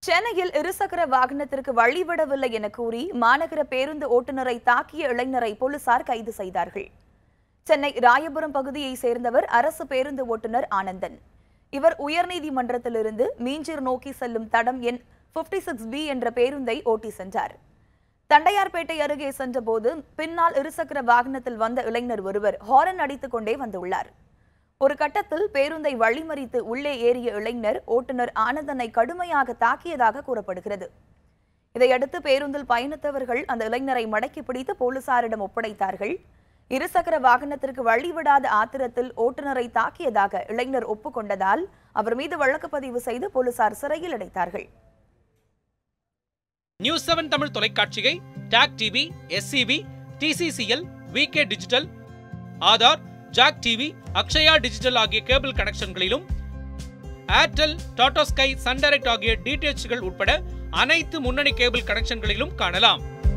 சென்னையில் இருசக்கர வாகனத்திற்கு வழிவிடவில்லை என கூறி மாநகர பேருந்து ஓட்டுநரை தாக்கிய இளைஞரை போலீசார் கைது செய்தார்கள் சென்னை ராயபுரம் பகுதியைச் சேர்ந்தவர் அரசு பேருந்து ஓட்டுநர் ஆனந்தன் இவர் உயர்நீதிமன்றத்திலிருந்து மீஞ்சூர் நோக்கி செல்லும் தடம் எண் 56 சிக்ஸ் பி என்ற பேருந்தை ஓட்டி சென்றார் தண்டையார்பேட்டை அருகே சென்றபோது பின்னால் இருசக்கர வாகனத்தில் வந்த இளைஞர் ஒருவர் ஹாரன் அடித்துக் கொண்டே வந்துள்ளார் ஒரு கட்டத்தில் பேருந்தை வழிமறித்து உள்ளே ஏறிய இளைஞர் ஓட்டுநர் ஆனந்தனை கடுமையாக தாக்கியதாக கூறப்படுகிறது இதையடுத்து பேருந்தில் பயணித்தவர்கள் அந்த இளைஞரை மடக்கி பிடித்து போலீசாரிடம் ஒப்படைத்தார்கள் இருசக்கர வாகனத்திற்கு வழிவிடாத ஆத்திரத்தில் ஓட்டுநரை தாக்கியதாக இளைஞர் ஒப்புக்கொண்டதால் அவர் மீது வழக்கு பதிவு செய்து போலீசார் சிறையில் அடைத்தார்கள் நியூஸ் செவன் தமிழ் தொலைக்காட்சியை டாக் TV SCB TCCL VK digital Aadhaar Jack TV Akshaya digital ஆகிய கேபிள் கனெக்ஷன்களிலும் Airtel Tata Sky Sun Direct ஆகிய டிடிஎச்கள் உட்பட அனைத்து முன்னணி கேபிள் கனெக்ஷன்களிலும் காணலாம்